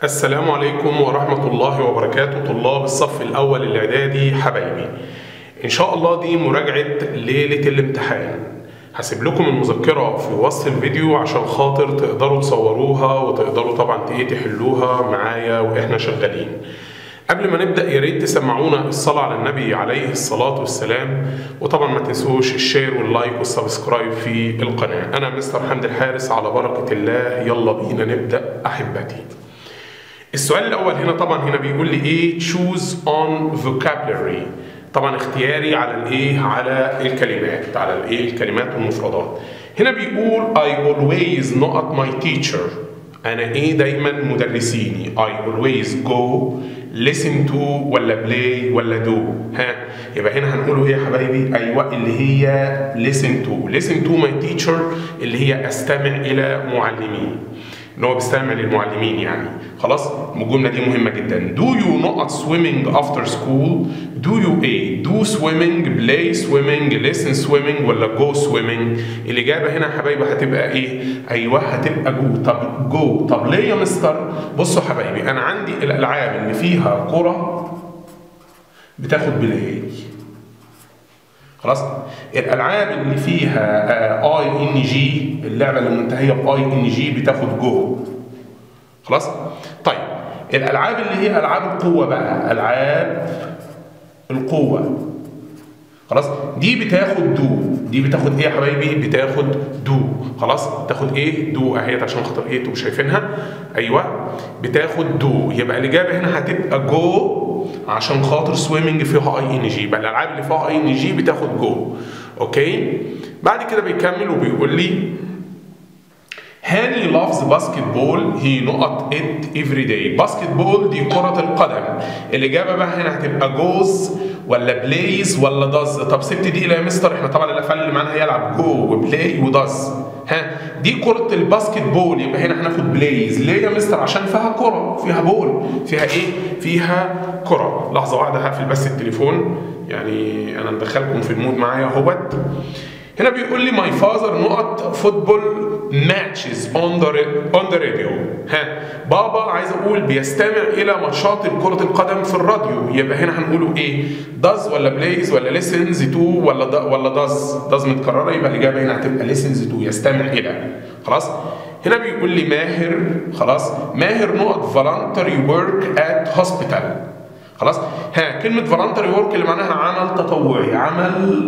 السلام عليكم ورحمة الله وبركاته طلاب الصف الأول الإعدادي حبايبي إن شاء الله دي مراجعة ليلة الامتحان هسيب لكم المذكرة في وسط الفيديو عشان خاطر تقدروا تصوروها وتقدروا طبعا ايه تحلوها معايا واحنا شغالين قبل ما نبدأ يا ريت تسمعونا الصلاة على النبي عليه الصلاة والسلام وطبعا ما تنسوش الشير واللايك والسبسكرايب في القناة أنا مستر حمد الحارس على بركة الله يلا بينا نبدأ أحبتي السؤال الأول هنا طبعا هنا بيقول لي إيه choose on vocabulary طبعا اختياري على الإيه على الكلمات على الإيه الكلمات والمفردات هنا بيقول I always not my teacher أنا إيه دايما مدرسيني I always go listen to ولا play ولا do ها يبقى هنا هنقوله ايه يا حبايبي ايوه اللي هي listen to listen to my teacher اللي هي استمع الى معلمي ان هو بيستمع للمعلمين يعني خلاص الجمله دي مهمه جدا do you not swimming after school do you ايه do swimming play swimming listen swimming ولا go swimming الاجابه هنا يا حبايبي هتبقى ايه ايوه هتبقى جو طب جو طب ليه يا مستر بصوا يا حبايبي انا عندي الالعاب اللي فيها كره بتاخد بلاي خلاص الالعاب اللي فيها اي ان جي اللعبه اللي منتهيه باي ان جي بتاخد جو خلاص طيب الالعاب اللي هي العاب القوه بقى العاب القوه خلاص دي بتاخد دو دي بتاخد ايه يا حبايبي بتاخد دو خلاص تاخد ايه دو اهيت عشان خاطر ايه انتوا شايفينها ايوه بتاخد دو يبقى الاجابه هنا هتبقى جو عشان خاطر سويمنج فيها اي ان جي يبقى الالعاب اللي فيها اي ان جي بتاخد جو اوكي بعد كده بيكمل وبيقول لي هاني لافز باسكت بول هي نقط ات افري داي باسكت بول دي كرة القدم الإجابة بقى هنا هتبقى جوز ولا بلايز ولا داز طب سبت دي ليه يا مستر احنا طبعا الأفعال اللي معانا هيلعب جو وبلاي وداز ها دي كرة الباسكت بول يبقى هنا هناخد بلايز ليه يا مستر عشان فيها كرة فيها بول فيها ايه فيها كرة لحظة واحدة هقفل بس التليفون يعني انا مدخلكم في المود معايا اهوت هنا بيقول لي ماي فازر نقط فوتبول ماتشز اون ذا اون ذا راديو ها بابا عايز اقول بيستمع الى ماتشات كرة القدم في الراديو يبقى هنا هنقوله ايه داز ولا بلايز ولا ليسنز تو ولا دا ولا داز داز متكررة يبقى الاجابة هنا هتبقى ليسنز تو يستمع الى خلاص هنا بيقول لي ماهر خلاص ماهر نقط فولنتري ورك ات هوسبيتال خلاص ها كلمة فولنتري ورك اللي معناها عمل تطوعي عمل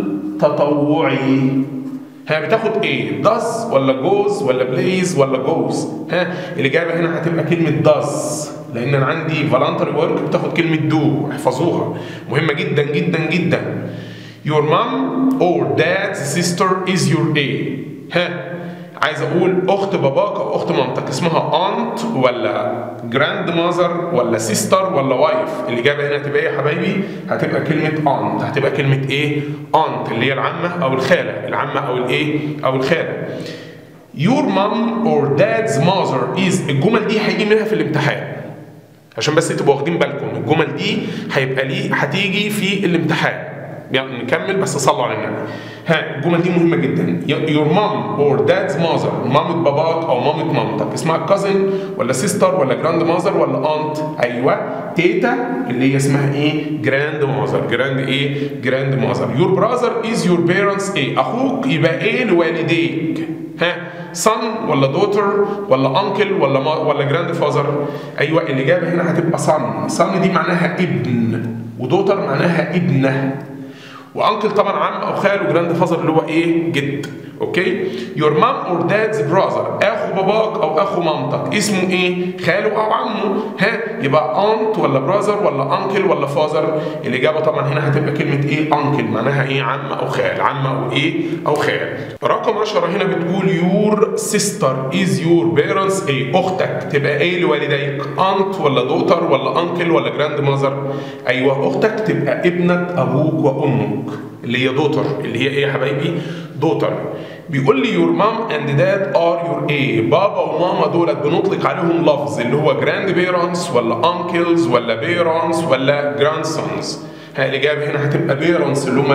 تطوعي ها بتاخد ايه داز ولا جوز ولا بليز ولا جوز ها الاجابه هنا هتبقى كلمه داز لان انا عندي فولنتري ورك بتاخد كلمه دو احفظوها مهمه جدا جدا جدا your mom or dad's sister is your a ها عايز اقول اخت باباك او اخت مامتك اسمها انت ولا جراند ماذر ولا سيستر ولا وايف الاجابه هنا هتبقى ايه يا حبايبي هتبقى كلمه انت هتبقى كلمه ايه انت اللي هي العمه او الخاله العمه او الايه او الخاله your mom or dad's mother is الجمل دي هيجي منها في الامتحان عشان بس تبقوا واخدين بالكم الجمل دي هيبقى ليه هتيجي في الامتحان يعني نكمل بس صلوا على النبي ها الجمل دي مهمه جدا your mom or dad's mother مامة باباك او مامة مامتك اسمها cousin ولا sister ولا grand mother ولا aunt ايوه تيتا اللي هي اسمها ايه grand mother grand ايه grand mother your brother is your parents ايه اخوك يبقى ايه لوالديك ها son ولا daughter ولا uncle ولا ما ولا grandfather ايوه الاجابه هنا هتبقى son son دي معناها ابن ودوتر معناها ابنه وانكل طبعا عم او خال وجراند فازر اللي هو ايه جد اوكي يور مام اور دادز براذر اخو باباك او اخو مامتك اسمه ايه خاله او عمه ها يبقى انت ولا براذر ولا انكل ولا فازر الاجابه طبعا هنا هتبقى كلمه ايه انكل معناها ايه عم او خال عم او ايه او خال رقم 10 هنا بتقول يور سيستر از يور بيرنتس ايه اختك تبقى ايه لوالديك انت ولا دوتر ولا انكل ولا جراند ماذر ايوه اختك تبقى ابنه ابوك وامك اللي هي دوتر اللي هي ايه يا حبايبي دوتر بيقول لي يور مام اند داد ار يور ايه بابا وماما دولت بنطلق عليهم لفظ اللي هو جراند بيرنتس ولا انكلز ولا بيرنتس ولا جراند سونز الاجابه هنا هتبقى بيرنتس اللي هم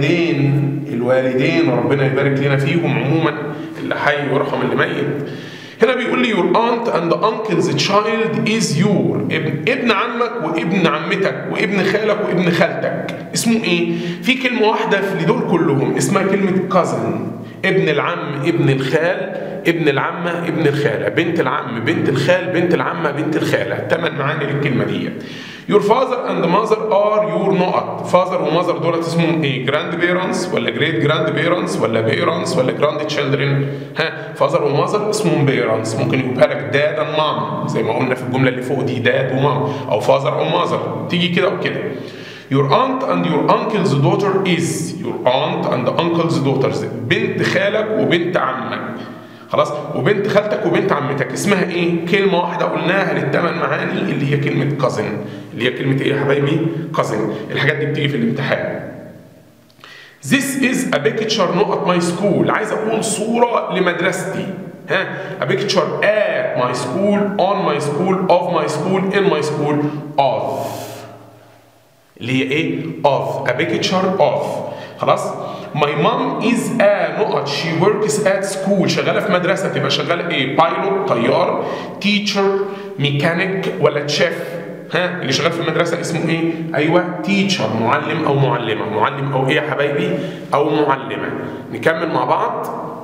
الوالدين الوالدين ربنا يبارك لنا فيهم عموما اللي حي ويرحم اللي ميت هنا بيقول لي your aunt and uncle's child is your ابن ابن عمك وابن عمتك وابن خالك وابن خالتك اسمه ايه في كلمه واحده في دول كلهم اسمها كلمه cousin ابن العم ابن الخال ابن العمة ابن الخالة بنت العم بنت الخال بنت العمة بنت الخالة ثمان معاني للكلمة دي Your father and mother are your نقط father ومother دولت اسمهم ايه grand parents ولا great grand parents ولا parents ولا grand children ها father وmother اسمهم parents ممكن يبقى لك dad and mom زي ما قلنا في الجملة اللي فوق دي dad ومام او father او mother تيجي كده او كده Your aunt and your uncle's daughter is your aunt and uncle's daughters بنت خالك وبنت عمك خلاص وبنت خالتك وبنت عمتك اسمها ايه كلمه واحده قلناها للثمان معاني اللي هي كلمه كازن اللي هي كلمه ايه يا حبايبي كازن الحاجات دي بتيجي في الامتحان This is a picture not at my school عايز اقول صوره لمدرستي ها a picture at my school on my school of my school in my school of اللي هي ايه of a picture of خلاص my mom is a نقط she works at school شغاله في مدرسه تبقى شغاله ايه بايلوت طيار teacher ميكانيك ولا تشيف ها اللي شغال في المدرسه اسمه ايه ايوه تيتشر معلم او معلمه معلم او ايه يا حبايبي او معلمه نكمل مع بعض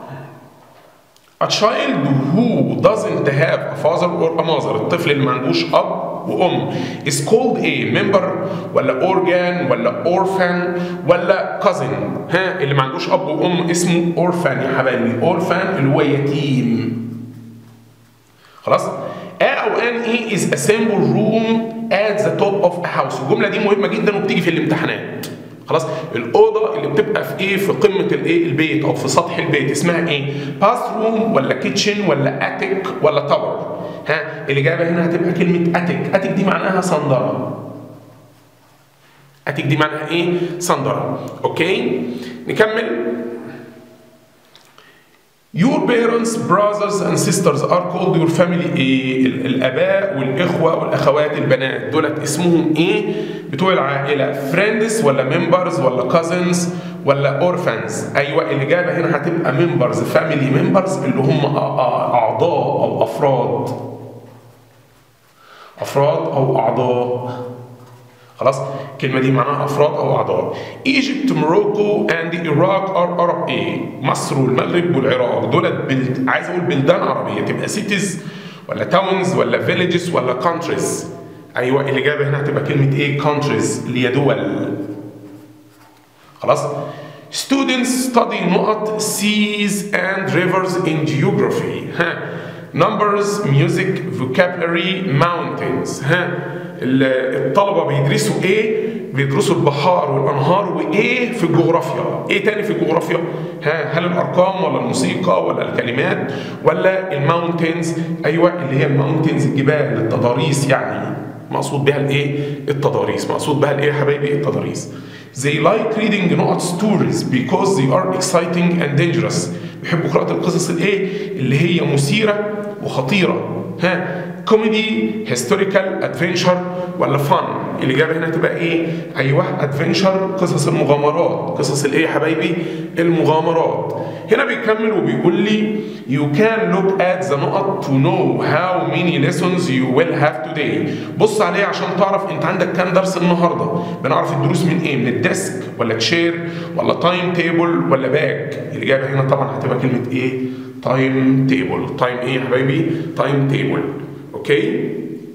A child who doesn't have a father or a mother الطفل اللي ما عندوش اب وام is called a member ولا organ ولا orphan ولا cousin ها اللي ما عندوش اب وام اسمه orphan يا حبايبي orphan اللي هو يتيم خلاص A او ان اي is a simple room at the top of a house الجمله دي مهمه جدا وبتيجي في الامتحانات خلاص الاوضه اللي بتبقى في ايه في قمه الايه البيت او في سطح البيت اسمها ايه باث روم ولا كيتشن ولا اتيك ولا تاور ها الاجابه هنا هتبقى كلمه اتيك اتيك دي معناها صندره اتيك دي معناها ايه صندره اوكي نكمل Your parents, brothers and sisters are called your family ايه؟ الاباء والاخوه والاخوات البنات دولت اسمهم ايه؟ بتوع العائله friends ولا members ولا cousins ولا orphans ايوه الاجابه هنا هتبقى members family members اللي هم اعضاء او افراد افراد او اعضاء خلاص الكلمه دي معناها افراد او اعضاء ايجيبت موروكو اند Iraq ار Arab ايه مصر والمغرب والعراق دولت بلد عايز اقول بلدان عربيه تبقى سيتيز ولا تاونز ولا فيليجز ولا كونتريز ايوه الاجابه هنا هتبقى كلمه ايه كونتريز اللي هي دول خلاص Students study نقط seas and rivers in geography ها numbers music vocabulary mountains ها الطلبه بيدرسوا ايه بيدرسوا البحار والانهار وايه في الجغرافيا ايه تاني في الجغرافيا ها هل الارقام ولا الموسيقى ولا الكلمات ولا الماونتنز ايوه اللي هي الماونتنز الجبال التضاريس يعني مقصود بها الايه التضاريس مقصود بها الايه يا حبايبي التضاريس They like reading نقط stories because they are exciting and dangerous بيحبوا قراءة القصص الايه اللي هي مثيرة وخطيرة ها كوميدي هيستوريكال ادفنشر ولا فن الاجابه هنا تبقى ايه ايوه ادفنشر قصص المغامرات قصص الايه يا حبايبي المغامرات هنا بيكمل وبيقول لي you can look at the نقط to know how many lessons you will have today بص عليه عشان تعرف انت عندك كام درس النهارده بنعرف الدروس من ايه من الديسك ولا تشير ولا تايم تيبل ولا باك الاجابه هنا طبعا هتبقى كلمه ايه تايم تيبل تايم ايه يا حبايبي تايم تيبل اوكي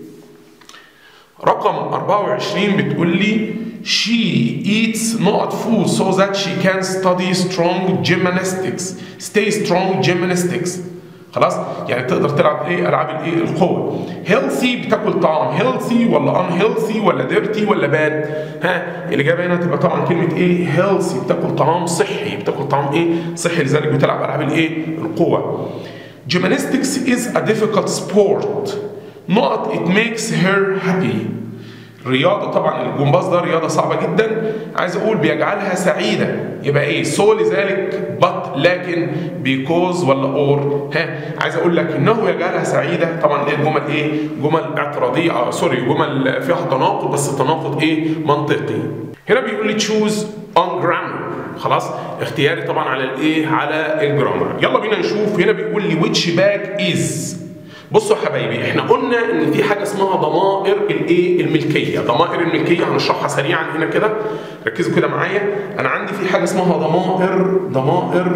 رقم 24 بتقول لي she eats not food so that she can study strong gymnastics stay strong gymnastics خلاص يعني تقدر تلعب ايه العاب الايه القوه healthy بتاكل طعام healthy ولا unhealthy ولا dirty ولا bad ها الاجابه هنا تبقى طبعا كلمه ايه healthy بتاكل طعام صحي بتاكل طعام ايه صحي لذلك بتلعب العاب الايه القوه gymnastics is a difficult sport نقط it makes her happy رياضة طبعا الجمباز ده رياضة صعبة جدا عايز اقول بيجعلها سعيدة يبقى ايه سو لذلك but لكن because ولا اور ها عايز اقول لك انه يجعلها سعيدة طبعا ايه الجمل ايه جمل اعتراضية اه سوري جمل فيها تناقض بس تناقض ايه منطقي هنا بيقول لي choose on grammar خلاص اختياري طبعا على الايه على الجرامر يلا بينا نشوف هنا بيقول لي which bag is بصوا يا حبايبي احنا قلنا ان في حاجه اسمها ضمائر الايه الملكيه ضمائر الملكيه هنشرحها سريعا هنا كده ركزوا كده معايا انا عندي في حاجه اسمها ضمائر ضمائر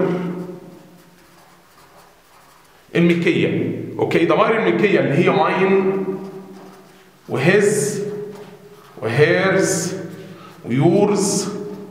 الملكيه اوكي ضمائر الملكيه اللي هي ماين وهز وهيرز ويورز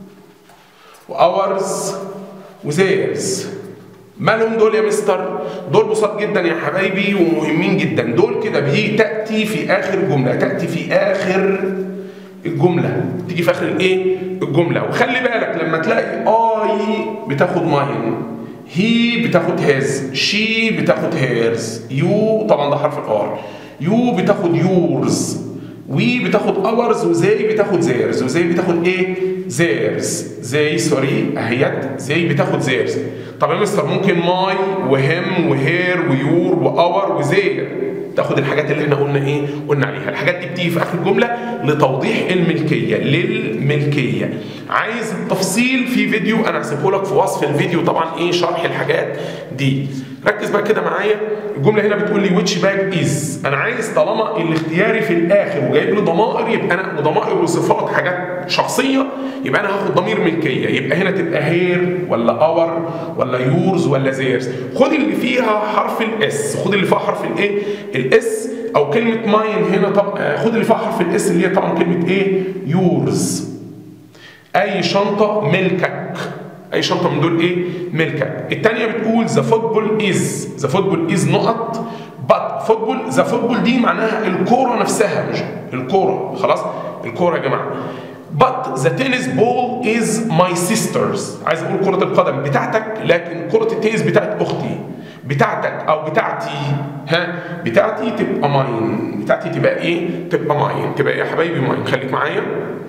واورز وزيرز مالهم دول يا مستر دول بساط جدا يا حبايبي ومهمين جدا دول كده بيجي تاتي في اخر جمله تاتي في اخر الجمله تيجي في اخر الايه الجمله وخلي بالك لما تلاقي اي بتاخد ماين هي بتاخد هيز شي بتاخد هيرز يو طبعا ده حرف الار يو بتاخد يورز وي بتاخد اورز وزي بتاخد زيرز وزي بتاخد ايه زيرز زي سوري اهيت زي بتاخد زيرز طب يا مستر ممكن ماي وهم وهير ويور واور وزير تاخد الحاجات اللي احنا قلنا ايه قلنا عليها الحاجات دي بتيجي في اخر الجمله لتوضيح الملكيه للملكيه عايز التفصيل في فيديو انا هسيبه لك في وصف الفيديو طبعا ايه شرح الحاجات دي ركز بقى كده معايا الجمله هنا بتقول لي which bag is انا عايز طالما الاختياري في الاخر وجايب لي ضمائر يبقى انا وضمائر وصفات حاجات شخصيه يبقى انا هاخد ضمير ملكيه يبقى هنا تبقى هير ولا اور ولا يورز ولا زيرز خد اللي فيها حرف الاس خد اللي فيها حرف الايه الاس او كلمه ماين هنا طب خد اللي فيها حرف الاس اللي هي طبعا كلمه ايه يورز اي شنطه ملكك اي شنطه من دول ايه ملكك الثانيه بتقول ذا فوتبول از ذا فوتبول از نقط بات فوتبول ذا فوتبول دي معناها الكوره نفسها مش الكوره خلاص الكوره يا جماعه But the tennis ball is my sister's عايز اقول كرة القدم بتاعتك لكن كرة التنس بتاعت اختي بتاعتك او بتاعتي ها بتاعتي تبقى ماين بتاعتي تبقى ايه تبقى ماين تبقى ايه يا حبايبي ماين خليك معايا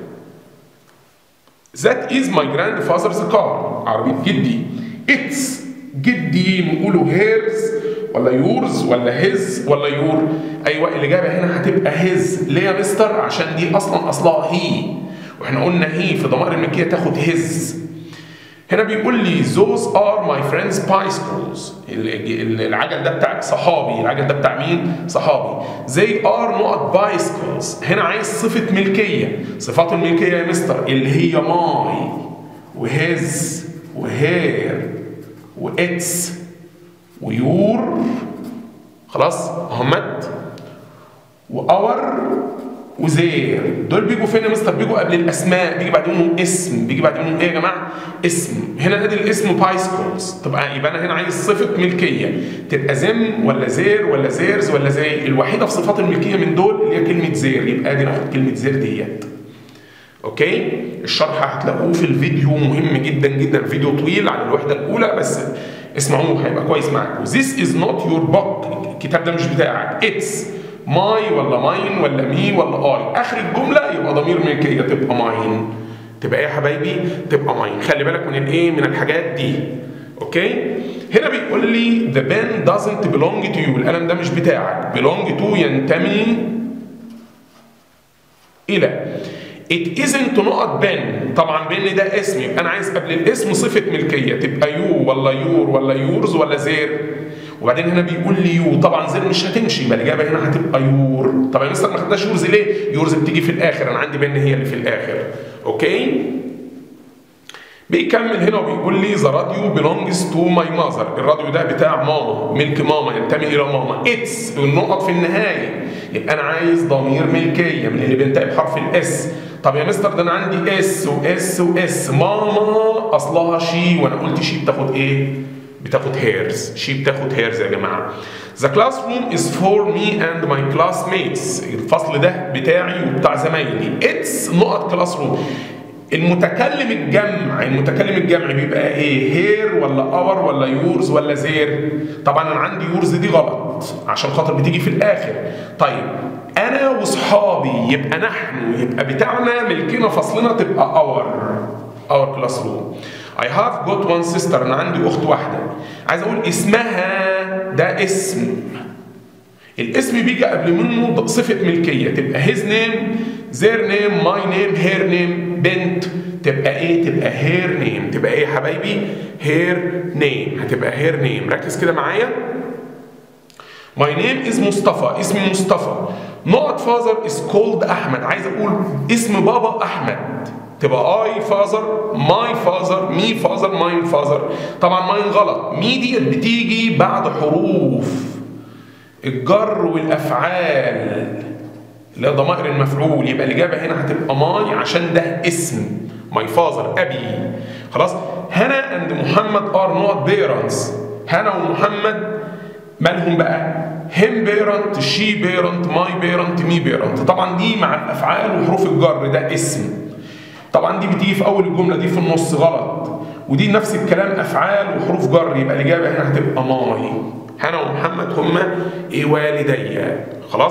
That is my grandfather's car عربية جدي It's جدي نقوله هيرز ولا يورز ولا هيز ولا يور ايوه الاجابه هنا هتبقى هيز ليه يا مستر عشان دي اصلا اصلها هي واحنا قلنا هي في ضمائر الملكيه تاخد هيز هنا بيقول لي those are my friends bicycles العجل ده بتاع صحابي العجل ده بتاع مين صحابي they are not bicycles هنا عايز صفة ملكية صفات الملكية يا مستر اللي هي ماي وهز وهير واتس ويور خلاص اهمت واور وزير دول بيجوا فين يا مستر بيجوا قبل الاسماء بيجي بعدهم اسم بيجي بعدهم ايه يا جماعه اسم هنا ادي الاسم بايسكلز طبعا يبقى انا هنا عايز صفه ملكيه تبقى زم ولا زير ولا زيرز ولا زي الوحيده في صفات الملكيه من دول اللي هي كلمه زير يبقى ادي ناخد كلمه زير ديت اوكي الشرح هتلاقوه في الفيديو مهم جدا جدا فيديو طويل عن الوحده الاولى بس اسمعوه هيبقى كويس معاكم This is not your book الكتاب ده مش بتاعك It's ماي ولا ماين ولا مي ولا اي اخر الجمله يبقى ضمير ملكيه تبقى ماين تبقى ايه يا حبايبي تبقى ماين خلي بالك من الايه من الحاجات دي اوكي هنا بيقول لي the pen doesn't belong to you القلم ده مش بتاعك belong to ينتمي الى It isn't نقط بن طبعا بن ده اسم يبقى انا عايز قبل الاسم صفه ملكيه تبقى يو ولا يور ولا يورز ولا زير وبعدين هنا بيقول لي يو طبعا زير مش هتمشي يبقى الاجابه هنا هتبقى يور طب يا مستر ما خدناش يورز ليه؟ يورز بتيجي في الاخر انا عندي بن هي اللي في الاخر اوكي؟ بيكمل هنا وبيقول لي ذا راديو بيلونجز تو ماي ماذر الراديو ده بتاع ماما ملك ماما ينتمي الى ماما اتس النقط في النهايه يبقى انا عايز ضمير ملكيه من اللي بينتهي بحرف الاس طب يا مستر ده انا عندي اس واس واس ماما اصلها شي وانا قلت شي بتاخد ايه؟ بتاخد هيرز شي بتاخد هيرز يا جماعه The classroom is for me and my classmates الفصل ده بتاعي وبتاع زمايلي It's نقط كلاس روم المتكلم الجمع المتكلم الجمع بيبقى ايه هير ولا اور ولا يورز ولا زير طبعا انا عندي يورز دي غلط عشان خاطر بتيجي في الاخر طيب انا واصحابي يبقى نحن يبقى بتاعنا ملكنا فصلنا تبقى اور اور كلاس روم I have got one sister انا عندي اخت واحده عايز اقول اسمها ده اسم الاسم بيجي قبل منه صفة ملكية تبقى his name their name my name her name بنت تبقى ايه تبقى هير نيم تبقى ايه يا حبايبي هير نيم هتبقى هير نيم ركز كده معايا ماي نيم از مصطفى اسمي مصطفى نقط فازر از كولد احمد عايز اقول اسم بابا احمد تبقى اي فازر ماي فازر مي فازر ماين فازر طبعا ماين غلط مي ديت بتيجي بعد حروف الجر والافعال اللي هي ضمائر المفعول يبقى الاجابه هنا هتبقى ماي عشان ده اسم ماي فازر ابي خلاص هنا اند محمد ار نوت بيرنتس هنا ومحمد مالهم بقى هم بيرنت شي بيرنت ماي بيرنت مي بيرنت طبعا دي مع الافعال وحروف الجر ده اسم طبعا دي بتيجي في اول الجمله دي في النص غلط ودي نفس الكلام افعال وحروف جر يبقى الاجابه هنا هتبقى ماي هنا ومحمد هما ايه والدي خلاص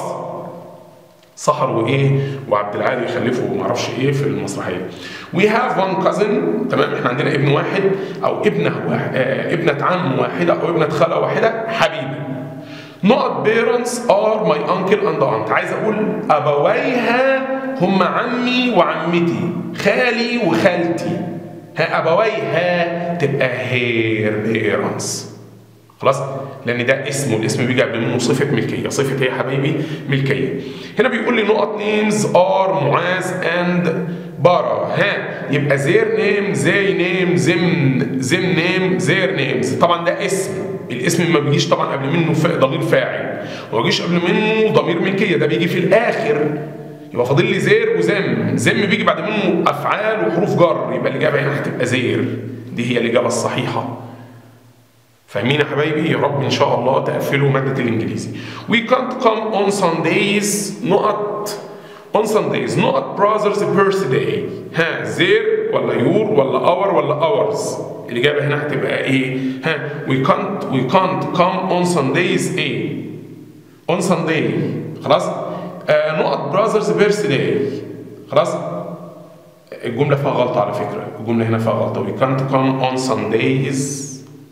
سحر وايه وعبد العالي خلفوا ما اعرفش ايه في المسرحيه وي هاف وان كازن تمام احنا عندنا ابن واحد او ابنه واحد آه ابنه عم واحده او ابنه خاله واحده حبيبه نقط بيرنتس ار ماي انكل اند انت عايز اقول ابويها هم عمي وعمتي خالي وخالتي ها ابويها تبقى هير بيرنتس خلاص لان ده اسمه الاسم بيجي قبل منه صفه ملكيه صفه ايه يا حبايبي ملكيه هنا بيقول لي نقط نيمز ار معاذ اند بارا ها يبقى زير نيم زي نيم زم زم نيم زير نيمز طبعا ده اسم الاسم ما بيجيش طبعا قبل منه ضمير فاعل وما بيجيش قبل منه ضمير ملكيه ده بيجي في الاخر يبقى فاضل لي زير وزم زم بيجي بعد منه افعال وحروف جر يبقى الاجابه هنا هتبقى زير دي هي الاجابه الصحيحه فاهمين يا حبايبي يا رب ان شاء الله تقفلوا ماده الانجليزي we can't come on Sundays نقط on Sundays نقط brothers birthday ها زير ولا يور ولا اور ولا hours الاجابه هنا هتبقى ايه ها we can't we can't come on Sundays ايه on Sunday خلاص آه نقط brothers birthday خلاص الجمله فيها غلطه على فكره الجمله هنا فيها غلطه we can't come on Sundays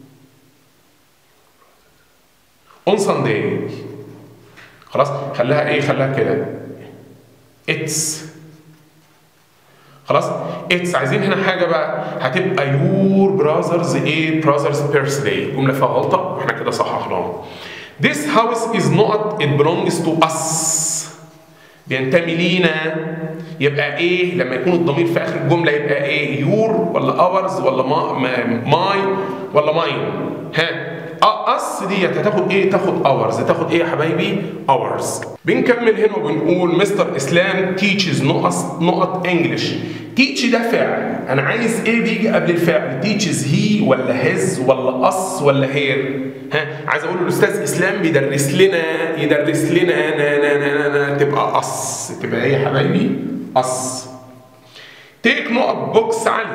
on Sunday خلاص خليها ايه خليها كده اتس خلاص اتس عايزين هنا حاجه بقى هتبقى يور براذرز ايه براذرز بيرثداي الجمله فيها غلطه واحنا كده صححناها This house is not it belongs to us بينتمي لينا يبقى ايه لما يكون الضمير في اخر الجمله يبقى ايه يور ولا اورز ولا ماي ولا ماين ها اس ديت هتاخد ايه تاخد اورز تاخد ايه يا حبايبي اورز بنكمل هنا وبنقول مستر اسلام تيتشز نقط نقط انجلش تيتش ده فعل انا عايز ايه بيجي قبل الفعل تيتشز هي ولا هيز ولا اس ولا هير ها عايز اقول الاستاذ اسلام بيدرس لنا يدرس لنا نا نا نا نا, نا تبقى اس تبقى ايه يا حبايبي اس تيك نقط بوكس علي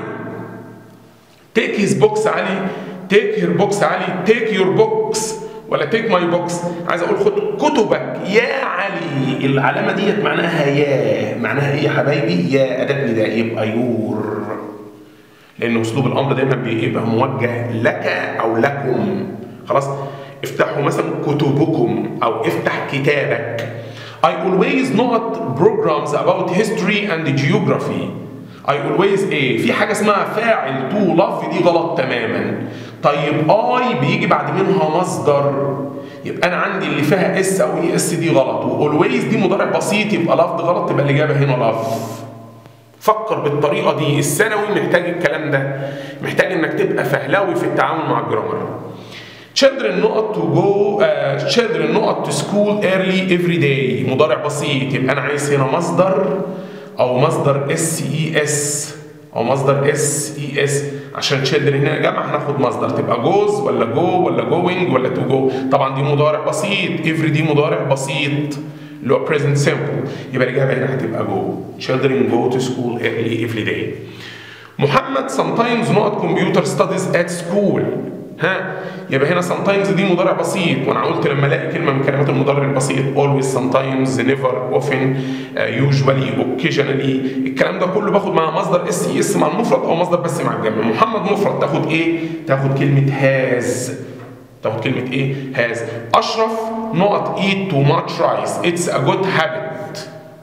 تيك هيز بوكس علي تيك يور بوكس علي تيك يور بوكس ولا تيك ماي بوكس عايز اقول خد كتبك يا علي العلامه ديت معناها يا معناها ايه يا حبايبي يا اداه نداء يبقى يور لان اسلوب الامر دايما بيبقى موجه لك او لكم خلاص افتحوا مثلا كتبكم او افتح كتابك I always not programs about history and geography I always ايه في حاجه اسمها فاعل تو لاف دي غلط تماما طيب اي بيجي بعد منها مصدر يبقى انا عندي اللي فيها اس او اي اس دي غلط واولويز دي مضارع بسيط يبقى لفظ غلط تبقى الاجابه هنا لفظ فكر بالطريقه دي الثانوي محتاج الكلام ده محتاج انك تبقى فهلاوي في التعامل مع الجرامر children نقط to go uh, children نقط to school early every day مضارع بسيط يبقى انا عايز هنا مصدر او مصدر اس اي اس او مصدر اس اي اس عشان children هنا جمع هناخد مصدر تبقى جوز ولا جو ولا جوينج ولا تو جو طبعا دي مضارع بسيط every دي مضارع بسيط اللي هو present simple يبقى الاجابه هنا هتبقى جو children go to school early every day محمد sometimes not computer studies at school ها يبقى هنا sometimes دي مضارع بسيط وانا قلت لما الاقي كلمه من كلمات المضارع البسيط always sometimes never often uh, usually occasionally الكلام ده كله باخد مع مصدر اس اي اس مع المفرد او مصدر بس مع الجمع محمد مفرد تاخد ايه تاخد كلمه هاز تاخد كلمه ايه هاز اشرف not eat too much rice it's a good habit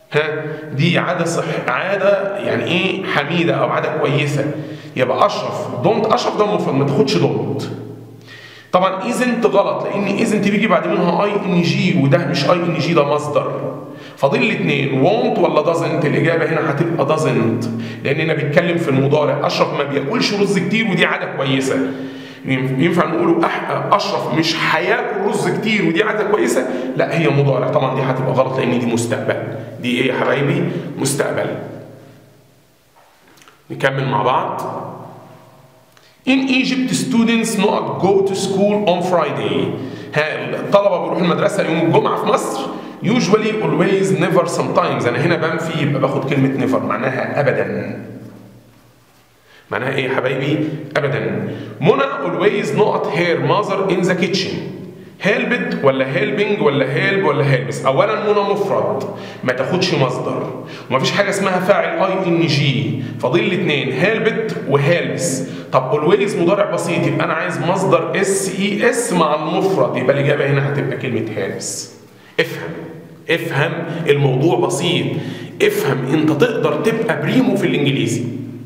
ها دي عاده صح عاده يعني ايه حميده او عاده كويسه يبقى اشرف دونت اشرف ده مفرد ما تاخدش دونت طبعا ايزنت غلط لان ايزنت بيجي بعد منها اي ان جي وده مش اي ان جي ده مصدر فاضل الاثنين وونت ولا دازنت الاجابه هنا هتبقى دازنت لاننا بيتكلم في المضارع اشرف ما بياكلش رز كتير ودي عاده كويسه ينفع نقوله اشرف مش هياكل رز كتير ودي عاده كويسه لا هي مضارع طبعا دي هتبقى غلط لان دي مستقبل دي ايه يا حبايبي مستقبل نكمل مع بعض In Egypt students not go to school on Friday ها الطلبة بيروحوا المدرسة يوم الجمعة في مصر usually always never sometimes أنا هنا بنفي يبقى باخد كلمة never معناها أبدا معناها إيه يا حبايبي؟ أبدا منى always not her mother in the kitchen هيلبت ولا هيلبنج ولا هيلب ولا هيلبس اولا منى مفرد ما تاخدش مصدر ومفيش حاجه اسمها فاعل اي ان جي فاضل لي اثنين هيلبت وهيلبس طب اولويز مضارع بسيط يبقى انا عايز مصدر اس اي اس مع المفرد يبقى الاجابه هنا هتبقى كلمه هيلبس افهم افهم الموضوع بسيط افهم انت تقدر تبقى بريمو في الانجليزي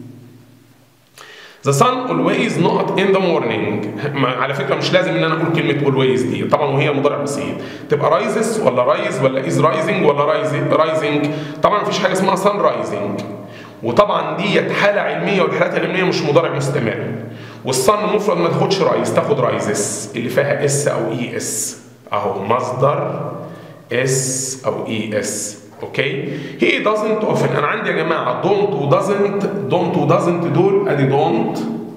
The sun always not in the morning على فكره مش لازم ان انا اقول كلمه always دي طبعا وهي مضارع بسيط تبقى rises ولا rise ولا is rising ولا rising طبعا مفيش حاجه اسمها sun rising وطبعا ديت حاله علميه والحالات العلميه مش مضارع مستمر والصن مفرد ما تاخدش رايز تاخد رايزس اللي فيها اس او اي اس اهو مصدر اس او اي اس اوكي هي doesn't often انا عندي يا جماعه don't و doesn't don't و doesn't دول ادي don't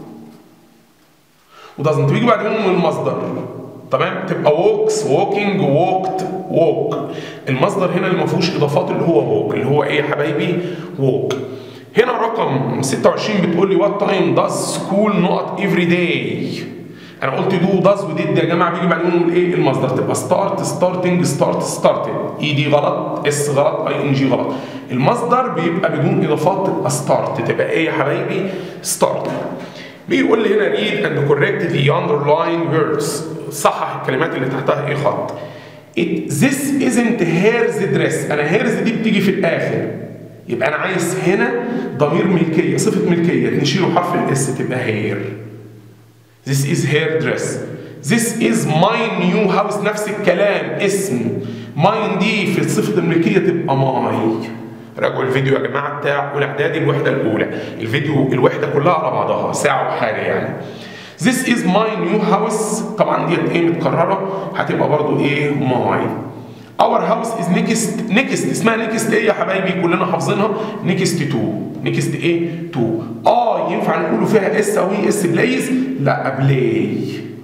و doesn't بيجي بعد منهم المصدر تمام تبقى walks walking walked walk المصدر هنا اللي ما فيهوش اضافات اللي هو walk اللي هو ايه يا حبايبي walk هنا رقم 26 بتقول لي what time does school not every day انا قلت دو داز وديد يا جماعه بيجي بعد منهم الايه المصدر تبقى ستارت ستارتنج ستارت ستارتد اي دي غلط اس غلط اي ان جي غلط المصدر بيبقى بدون اضافات تبقى ستارت تبقى ايه يا حبايبي ستارت بيقول لي هنا read and correct the underlying words صحح الكلمات اللي تحتها ايه خط It, this isn't hers dress انا هيرز دي بتيجي في الاخر يبقى انا عايز هنا ضمير ملكيه صفه ملكيه نشيله حرف الاس تبقى هير This is her dress. This is my new house نفس الكلام اسم mine دي في صفة الملكية تبقى my راجعوا الفيديو يا جماعة بتاع أولى إعدادي الوحدة الأولى الفيديو الوحدة كلها على بعضها ساعة وحاجة يعني This is my new house طبعا ديت ايه متكررة هتبقى برضو ايه my Our house is next next اسمها next ايه يا حبايبي كلنا حافظينها next to next ايه to اه ينفع نقوله فيها اس او اي اس بلايز لا بلاي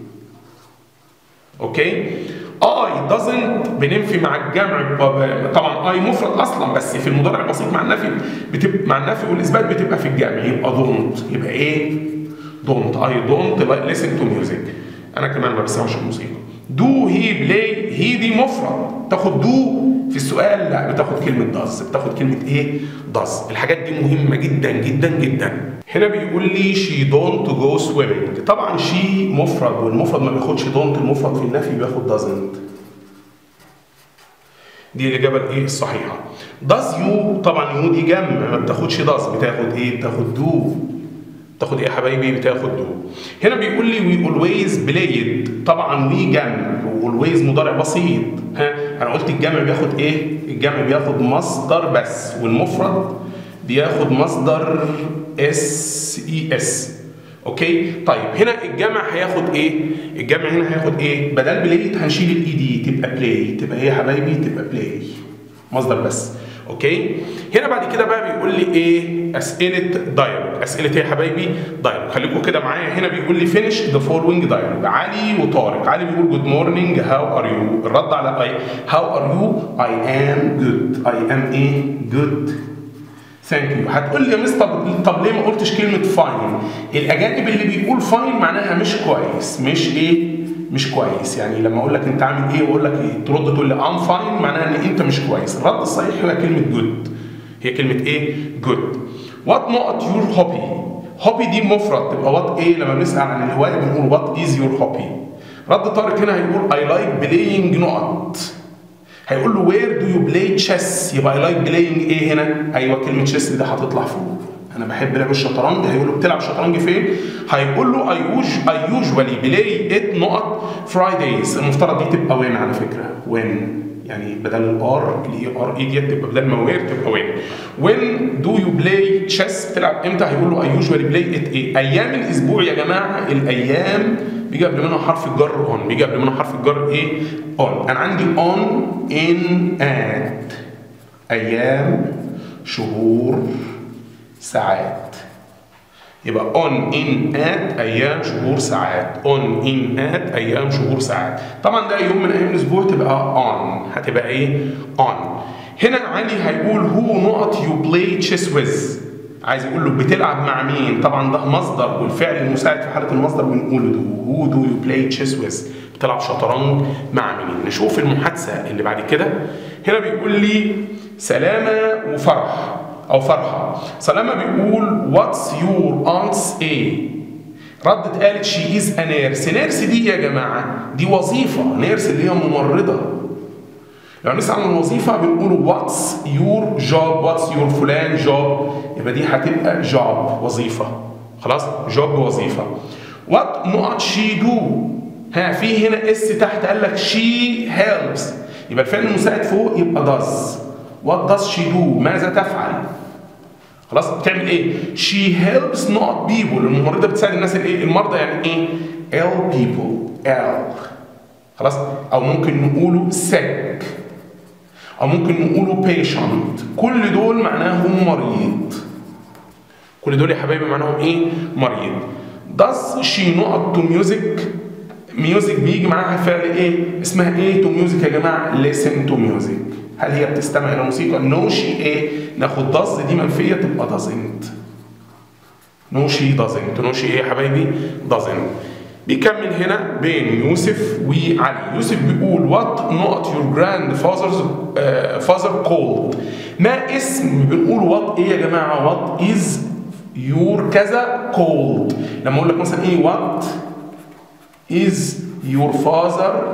اوكي اي doesn't بننفي مع الجمع طبعا اي مفرد اصلا بس في المضارع البسيط مع النفي بتبقى مع النفي والاثبات بتبقى في الجمع يبقى don't يبقى ايه don't I don't listen to music انا كمان ما بسمعش الموسيقى دو هي بلاي هي دي مفرد تاخد دو في السؤال لا بتاخد كلمة داز بتاخد كلمة ايه داز الحاجات دي مهمة جدا جدا جدا هنا بيقول لي شي دونت جو سويمنج طبعا شي مفرد والمفرد ما بياخدش دونت المفرد في النفي بياخد دازنت دي الإجابة الإيه الصحيحة داز يو طبعا يو دي جمع ما بتاخدش داز بتاخد إيه بتاخد دو تاخد ايه يا حبايبي بتاخد دو هنا بيقول لي وي اولويز بلايد طبعا وي جمع واولويز مضارع بسيط ها انا قلت الجمع بياخد ايه الجمع بياخد مصدر بس والمفرد بياخد مصدر اس اي اس اوكي طيب هنا الجمع هياخد ايه الجمع هنا هياخد ايه بدل بلايد هنشيل الاي دي تبقى بلاي تبقى ايه يا حبايبي تبقى بلاي مصدر بس اوكي هنا بعد كده بقى بيقول لي ايه اسئله دايلوج اسئله ايه يا حبايبي دايلوج خليكم كده معايا هنا بيقول لي فينيش ذا فولوينج دايلوج علي وطارق علي بيقول جود مورنينج هاو ار يو الرد على اي هاو ار يو اي ام جود اي ام ايه جود ثانك يو هتقول لي يا مستر طب ليه ما قلتش كلمه فاين الاجانب اللي بيقول فاين معناها مش كويس مش ايه مش كويس يعني لما اقول لك انت عامل ايه واقول لك ايه ترد تقول لي ام فاين معناها ان انت مش كويس الرد الصحيح هو كلمه جود هي كلمه ايه جود وات نوت يور هوبي هوبي دي مفرد تبقى وات ايه لما بنسال عن الهوايه بنقول وات از يور هوبي رد طارق هنا هيقول اي لايك بلاينج نقط هيقول له وير دو يو بلاي تشيس يبقى اي لايك بلاينج ايه هنا ايوه كلمه تشيس دي هتطلع فوق انا بحب لعب الشطرنج هيقول له بتلعب شطرنج فين هيقول له اي يوج اي يوجوالي بلاي ات نقط فرايدايز المفترض دي تبقى وين على فكره وين يعني بدل الار الاي ار اي ديت تبقى بدل ما وير تبقى وين وين دو يو بلاي تشيس بتلعب امتى هيقول له اي يوجوالي بلاي ات ايه ايام الاسبوع يا جماعه الايام بيجي قبل منها حرف الجر اون بيجي قبل منها حرف الجر ايه اون انا عندي اون ان ات ايام شهور ساعات يبقى on in at ايام شهور ساعات on in at ايام شهور ساعات طبعا ده يوم من ايام الاسبوع تبقى on هتبقى ايه on هنا علي هيقول هو نقط you play chess with عايز يقول له بتلعب مع مين طبعا ده مصدر والفعل المساعد في حاله المصدر بنقول دو هو دو يو بلاي تشيس with بتلعب شطرنج مع مين نشوف المحادثه اللي بعد كده هنا بيقول لي سلامه وفرح او فرحه سلامه بيقول واتس يور اونتس ايه ردت قالت شي از ا نيرس نيرس دي يا جماعه دي وظيفه نيرس اللي هي ممرضه لو نسأل عن الوظيفة بنقول واتس يور جوب واتس يور فلان جوب يبقى دي هتبقى جوب وظيفة خلاص جوب وظيفة وات نقط شي دو ها في هنا اس تحت قال لك شي هيلبس يبقى الفعل المساعد فوق يبقى داز وات داز شي دو ماذا تفعل خلاص بتعمل ايه شي هيلبس نوت بيبول الممرضه بتساعد الناس الايه المرضى يعني ايه ال بيبول ال خلاص او ممكن نقوله sick او ممكن نقوله patient كل دول معناهم مريض كل دول يا حبايبي معناهم ايه مريض does she نقط to music ميوزك بيجي معاها فعل ايه اسمها ايه تو ميوزك يا جماعه listen to music هل هي بتستمع الى موسيقى نو شي ايه ناخد داز دي منفيه تبقى دازنت نو شي دازنت نو شي ايه يا حبايبي دازنت بيكمل هنا بين يوسف وعلي يوسف بيقول وات نوت يور جراند فازرز فازر كولد ما اسم بنقول وات ايه يا جماعه وات از يور كذا كولد لما اقول لك مثلا ايه وات از يور فازر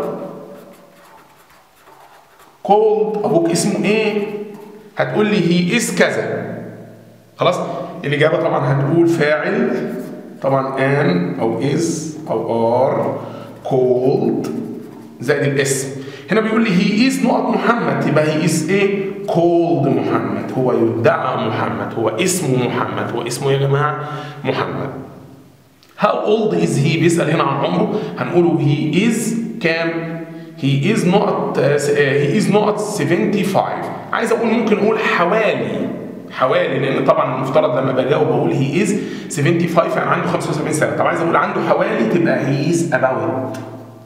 كولد ابوك اسمه ايه هتقول لي هي از كذا خلاص الاجابه طبعا هتقول فاعل طبعا ان او از او ار كولد زائد الاسم هنا بيقول لي هي از نقط محمد يبقى هي از ايه كولد محمد هو يدعى محمد هو اسمه محمد هو اسمه يا جماعه محمد How old is he بيسأل هنا عن عمره هنقوله he is كام he is not uh, he is not 75 عايز اقول ممكن اقول حوالي حوالي لان طبعا المفترض لما بجاوب بقول هي از 75 يعني عنده 75 سنه طب عايز اقول عنده حوالي تبقى هي از about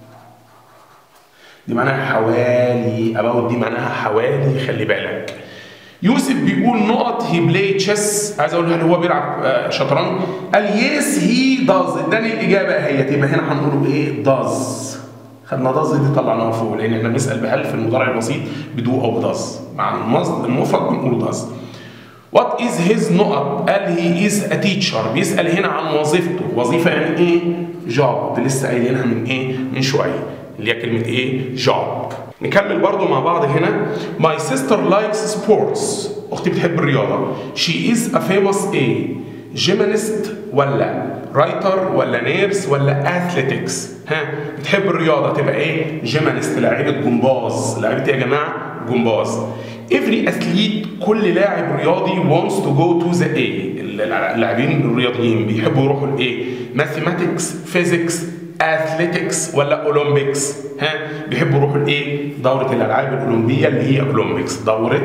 دي معناها حوالي about دي معناها حوالي خلي بالك يوسف بيقول نقط هي بلاي تشيس عايز اقول هل هو بيلعب شطرنج قال يس هي داز اداني الاجابه اهي يبقى هنا هنقوله ايه داز خدنا داز دي طلعناها فوق لان احنا بنسال بهل في المضارع البسيط بدو او بداز مع المفرد بنقول داز وات از هيز نقط قال هي از ا تيتشر بيسال هنا عن وظيفته وظيفه يعني ايه جوب لسه قايلينها من ايه من شويه اللي هي كلمه ايه جوب نكمل برضو مع بعض هنا My sister likes sports أختي بتحب الرياضة She is a famous ايه جيمنست ولا رايتر ولا نيرس ولا اثليتكس ها بتحب الرياضة تبقى ايه جيمنست لاعيبة جمباز لاعيبة يا جماعة جمباز Every athlete كل لاعب رياضي wants to go to the A اللاعبين الرياضيين بيحبوا يروحوا الايه mathematics physics اثليتكس ولا اولمبيكس ها بيحبوا يروحوا لايه دوره الالعاب الاولمبيه اللي هي اولمبيكس دوره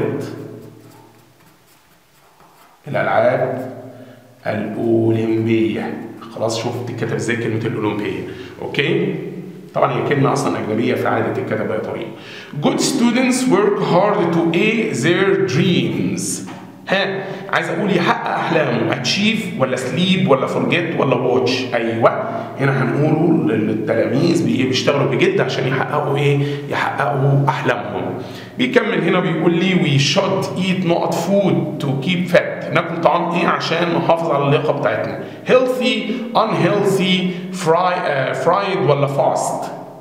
الالعاب الاولمبيه خلاص شوف تتكتب ازاي كلمه الاولمبيه اوكي طبعا هي كلمه اصلا اجنبيه في عاده تتكتب باي طريقه good students work hard to a their dreams ها عايز اقول يحقق احلامه اتشيف ولا سليب ولا فورجيت ولا واتش ايوه هنا هنقوله للتلاميذ بيشتغلوا بجد عشان يحققوا ايه يحققوا احلامهم بيكمل هنا بيقول لي وي شود ايت نقط فود تو كيب فات ناكل طعام ايه عشان نحافظ على اللياقه بتاعتنا هيلثي ان هيلثي فراي فرايد ولا فاست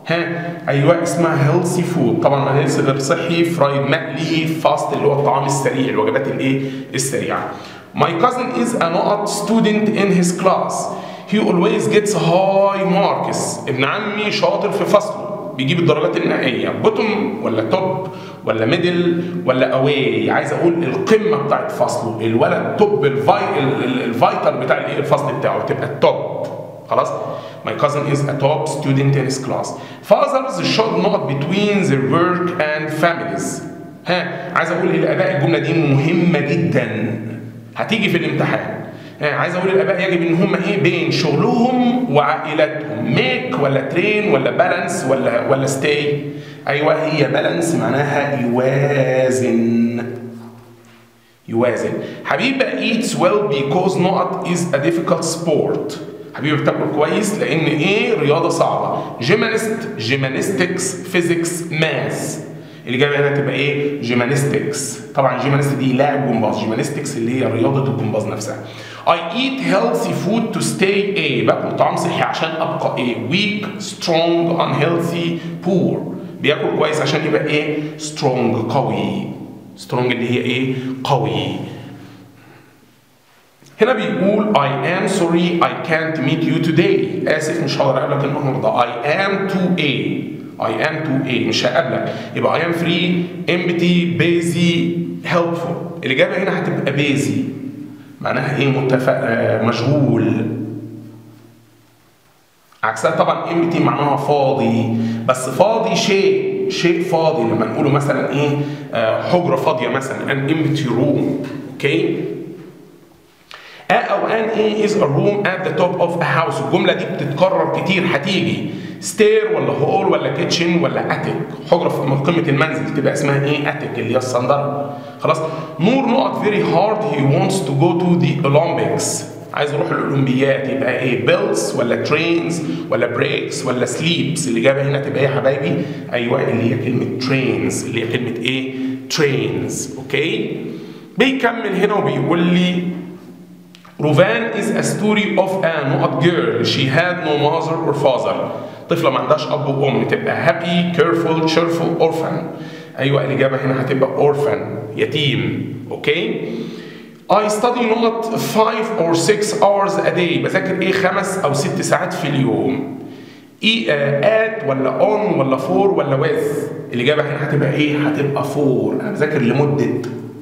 ها ايوه اسمها هيلثي فود طبعا ما هيلثي غير صحي فرايد مقلي فاست اللي هو الطعام السريع الوجبات الايه السريعه My cousin is a not student in his class. He always gets high marks. ابن عمي شاطر في فصله بيجيب الدرجات النهائية بوتوم ولا توب ولا ميدل ولا اواي عايز اقول القمة بتاعت فصله الولد توب الفاي الفايتر بتاع الايه الفصل بتاعه تبقى التوب خلاص My cousin is a top student in his class. Fathers should not between their work and families. ها عايز اقول الاباء الجمله دي مهمه جدا هتيجي في الامتحان ها عايز اقول الاباء يجب ان هم ايه بين شغلهم وعائلتهم ميك ولا ترين ولا بالانس ولا ولا ستاي ايوه هي بالانس معناها يوازن يوازن حبيبه eats well because not is a difficult sport حبيبه بتاكل كويس لان ايه رياضه صعبه جيمانست جيمانستكس فيزيكس ماث الاجابه هنا تبقى ايه جيمانستكس طبعا جيمانست دي لاعب جمباز جيمانستكس اللي هي رياضه الجمباز نفسها I eat healthy food to stay ايه باكل طعام صحي عشان ابقى ايه weak strong unhealthy poor بياكل كويس عشان يبقى ايه strong قوي strong اللي هي ايه قوي هنا بيقول I am sorry I can't meet you today آسف مش هقدر أقابلك النهاردة I am to A I am to A مش هقابلك يبقى I am free empty busy helpful الإجابة هنا هتبقى busy معناها إيه متفق مشغول عكسها طبعا empty معناها فاضي بس فاضي شيء شيء فاضي لما نقوله مثلا ايه حجره فاضيه مثلا an empty room اوكي A أو an A is a room at the top of a house الجملة دي بتتكرر كتير هتيجي ستير ولا هول ولا كيتشن ولا اتك حجرة في قمة المنزل تبقى اسمها ايه اتك اللي هي الصندرة خلاص نور نقط very hard he wants to go to the Olympics عايز يروح الاولمبيات يبقى ايه بيلز ولا ترينز ولا بريكس ولا سليبس الاجابه هنا تبقى ايه يا حبايبي ايوه اللي هي كلمه ترينز اللي هي كلمه ايه ترينز اوكي بيكمل هنا وبيقول لي روفان is a story of a not girl she had no mother or father طفله ما عندهاش اب وام تبقى happy careful cheerful orphan ايوه الاجابه هنا هتبقى orphan يتيم اوكي I study not 5 or 6 hours a day بذاكر ايه خمس او ست ساعات في اليوم ايه ات ولا اون ولا فور ولا with الاجابه هنا هتبقى ايه هتبقى فور انا بذاكر لمده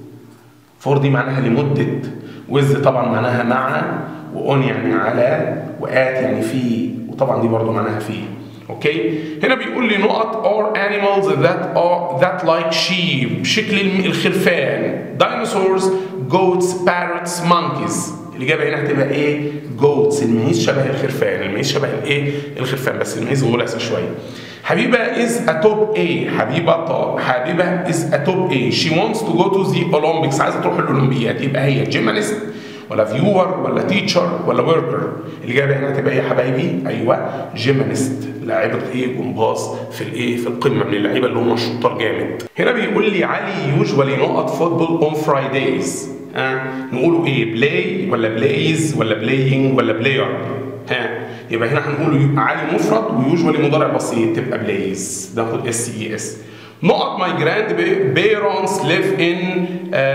فور دي معناها لمده وز طبعا معناها مع واون يعني على وات يعني في وطبعا دي برضو معناها في اوكي هنا بيقول لي نقط are animals that are that like sheep شكل الخرفان dinosaurs goats parrots monkeys الاجابه هنا هتبقى ايه goats المعيز شبه الخرفان المعيز شبه الايه الخرفان بس المعيز غلسه شويه حبيبه is a top A حبيبه طا حبيبه is a top A she wants to go to the Olympics عايزه تروح الاولمبياد يبقى هي جيمنست ولا فيور ولا تيتشر ولا وركر الاجابه هنا هتبقى ايه يا حبايبي ايوه جيمنست لاعيبه ايه جمباز في الايه في القمه من اللعيبه اللي هم الشطار جامد هنا بيقول لي علي يوجوالي نقط فوتبول اون فرايدايز ها نقوله ايه بلاي ولا بلايز ولا بلاينج ولا بلاير ها يبقى هنا هنقول علي مفرد ويوجوالي مضارع بسيط تبقى بلايز ناخد اس اي اس نقط ماي جراند بيرونس ليف ان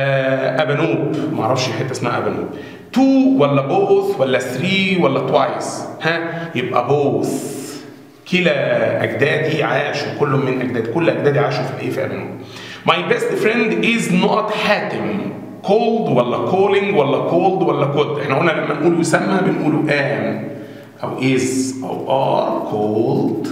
ابانوب ما اعرفش حته اسمها ابانوب تو ولا بوث ولا ثري ولا توايس ها يبقى بوث كلا اجدادي عاشوا كل من اجدادي كل اجدادي عاشوا في ايه في ابانوب ماي بيست فريند از نقط حاتم كولد ولا كولينج ولا كولد ولا كود احنا قلنا لما نقول يسمى بنقوله ام او از او ار كولد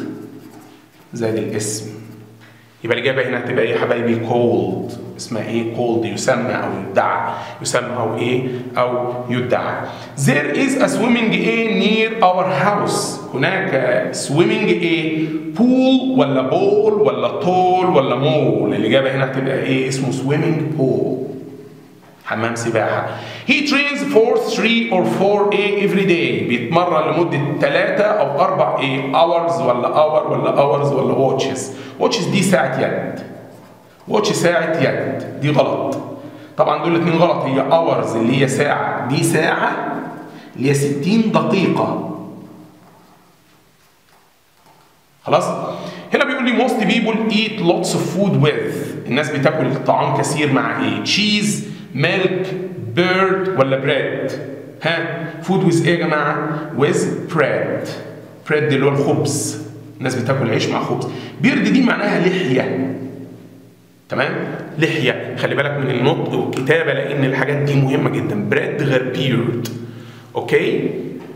زائد الاسم يبقى الاجابه هنا هتبقى ايه يا حبايبي كولد اسمها ايه كولد يسمى او يدعى يسمى او ايه او يدعى there is a swimming ايه near our house هناك swimming ايه pool ولا بول ولا طول ولا مول الاجابه هنا هتبقى ايه اسمه swimming pool حمام سباحة. He trains for 3 or 4 a every day. بيتمرن لمدة 3 أو 4 a hours ولا hour ولا hours ولا watches. watches دي ساعة يد. watch ساعة يد دي غلط. طبعا دول الاثنين غلط هي hours اللي هي ساعة دي ساعة اللي هي 60 دقيقة. خلاص؟ هنا بيقول لي most people eat lots of food with الناس بتاكل طعام كثير مع ايه cheese milk bird ولا bread ها food with ايه يا جماعه with bread bread اللي هو الخبز الناس بتاكل عيش مع خبز بيرد دي معناها لحيه تمام لحيه خلي بالك من النطق والكتابه لان الحاجات دي مهمه جدا بريد غير بيرد اوكي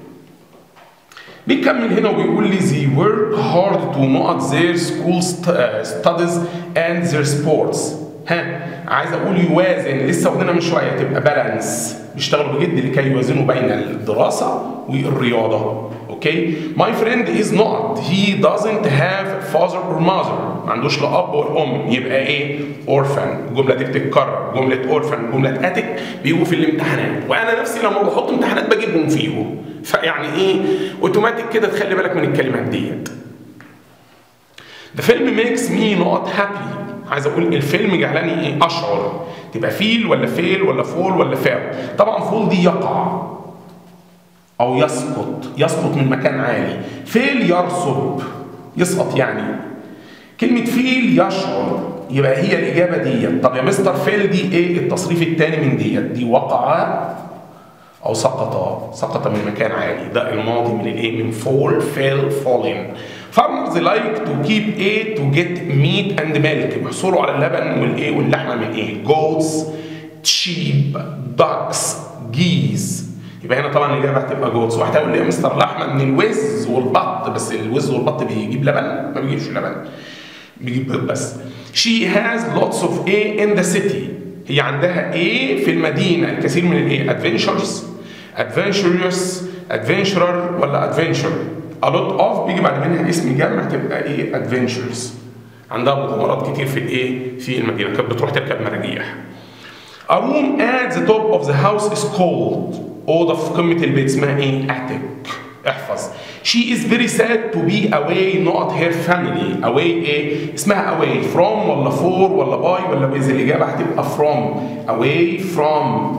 بيكمل هنا وبيقول لي they work hard to not their school studies and their sports ها عايز اقول يوازن لسه واخدينها من شويه تبقى بالانس بيشتغلوا بجد لكي يوازنوا بين الدراسه والرياضه اوكي ماي فريند از نوت هي doesn't have father or mother ما عندوش لا اب ولا ام يبقى ايه اورفن الجمله دي بتتكرر جمله اورفن جمله اتك بيجوا في الامتحانات وانا نفسي لما بحط امتحانات بجيبهم فيهم فيعني ايه اوتوماتيك كده تخلي بالك من الكلمات ديت The film makes me not happy عايز اقول الفيلم جعلني ايه اشعر تبقى فيل ولا فيل ولا فول ولا فاول طبعا فول دي يقع او يسقط يسقط من مكان عالي فيل يرسب يسقط يعني كلمة فيل يشعر يبقى هي الإجابة ديت طب يا مستر فيل دي إيه التصريف الثاني من ديت دي وقع أو سقط سقط من مكان عالي ده الماضي من الإيه من فول فيل فولين farmers like to keep a to get meat and milk بيحصلوا على اللبن والايه واللحمه من ايه goats sheep ducks geese يبقى هنا طبعا الاجابه هتبقى جوتس واحد هيقول لي يا مستر لحمه من الوز والبط بس الوز والبط بيجيب لبن ما بيجيبش لبن بيجيب بيض بس she has lots of A in the city هي عندها A في المدينه الكثير من الايه adventures adventurous adventurer ولا adventure a lot of بيجي بعد منها اسم جمع تبقى ايه adventures عندها مغامرات كتير في الايه في المدينه كانت بتروح تركب مراجيح A room at the top of the house is called أوضة في قمة البيت اسمها إيه؟ attic احفظ She is very sad to be away not her family away إيه؟ اسمها away from ولا for ولا by ولا with الإجابة هتبقى from away from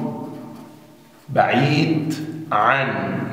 بعيد عن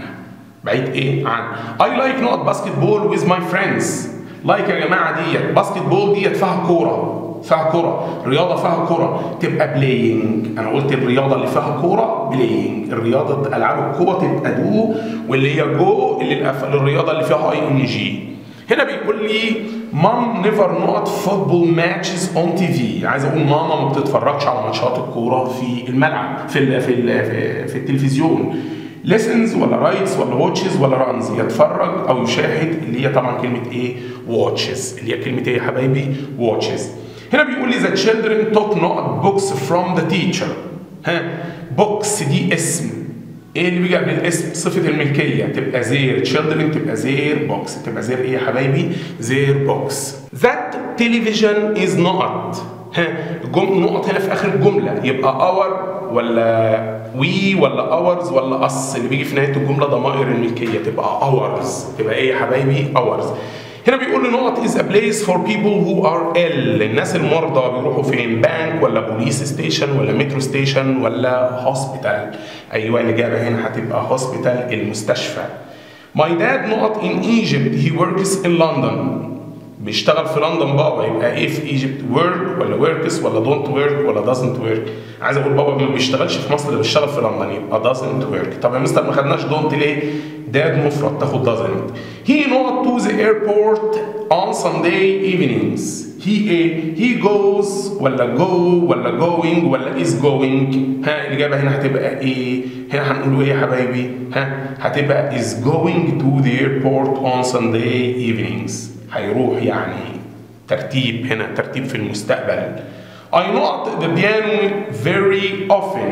بعيد إيه؟ عن I like not basketball with my friends like يا جماعة ديت باسكتبول ديت فيها كورة فيها كرة رياضة فيها كرة تبقى بلاينج أنا قلت الرياضة اللي فيها كرة بلاينج الرياضة ألعاب القوة تبقى دو واللي هي جو اللي الرياضة اللي فيها اي ان جي هنا بيقول لي مام نيفر نوت فوتبول ماتشز اون تي في عايز اقول ماما ما بتتفرجش على ماتشات الكوره في الملعب في ال في ال في, في التلفزيون ليسنز ولا رايتس ولا واتشز ولا رانز يتفرج او يشاهد اللي هي طبعا كلمه ايه واتشز اللي هي كلمه ايه يا حبايبي واتشز هنا بيقول لي the children took not books from the teacher ها books دي اسم ايه اللي بيجي قبل الاسم صفه الملكيه تبقى زير children تبقى زير بوكس تبقى زير ايه يا حبايبي زير بوكس that television is not ها الجمله نقط هنا في اخر الجمله يبقى اور ولا وي ولا اورز ولا اس اللي بيجي في نهايه الجمله ضمائر الملكيه تبقى اورز تبقى ايه يا حبايبي اورز هنا بيقول لي نقط is a place for people who are ill الناس المرضى بيروحوا فين بانك ولا بوليس ستيشن ولا مترو ستيشن ولا هوسبيتال ايوه الاجابه هنا هتبقى هوسبيتال المستشفى My dad نقط in Egypt he works in London بيشتغل في لندن بابا يبقى ايه في ايجيبت ورك ولا وركس ولا دونت ورك ولا دازنت ورك عايز اقول بابا ما بيشتغلش في مصر ده بيشتغل في لندن يبقى دازنت ورك طب يا مستر ما خدناش دونت ليه داد مفرد تاخد دازنت هي نوت تو ذا ايربورت on Sunday evenings هي ايه هي goes ولا جو ولا going ولا is going ها الاجابه هنا هتبقى ايه هنا هنقول ايه يا حبايبي ها هتبقى is going to the airport on Sunday evenings هيروح يعني ترتيب هنا ترتيب في المستقبل I not the piano very often